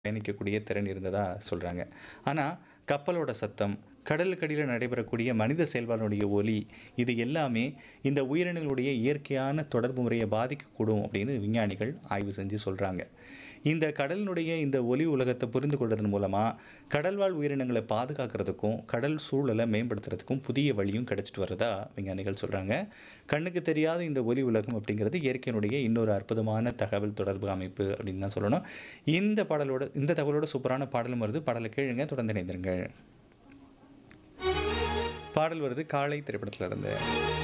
பயணிக்கக்கூடிய திறன் இருந்ததா சொல்றாங்க. ஆனா, கப்பலோட சத்தம், கடலுக்கடியில நடைபெறக்கூடிய மனித செயல்பாடுடைய ஒலி, இது எல்லாமே இந்த உயிரினங்களுடைய இயற்கையான தொடர்பு முறைய பாதிக்கக்கூடும் அப்படின்னு விஞ்ஞானிகள் ஆய்வு செஞ்சு சொல்றாங்க. இந்த கடலினுடைய இந்த ஒலி உலகத்த புரிந்து கொள்றதன் மூலமா, கடல்வாழ் உயிரினங்கள பாதுகாக்கிறதுக்கும், கடல் சூழல மேம்படுத்துறதுக்கும் புதிய வழியும் கிடைச்சிட்டு வர்றதா விஞ்ஞானிகள் சொல்றாங்க. கண்ணுக்கு தெரியாத இந்த ஒலி உலகம் அப்படிங்கிறது இயற்கையினுடைய இன்னொரு அற்புதமான தகவல் தொடர்பு அமைப்பு அப்படின்னு தான் சொல்லணும். இந்த பாடலோட இந்த தகவலோட சூப்பரான பாடலும் வருது. பாடல கேளுங்க. தொடர்ந்து இணைந்திருங்க. பாடல் வருது காளை திரைப்படத்துல இருந்து.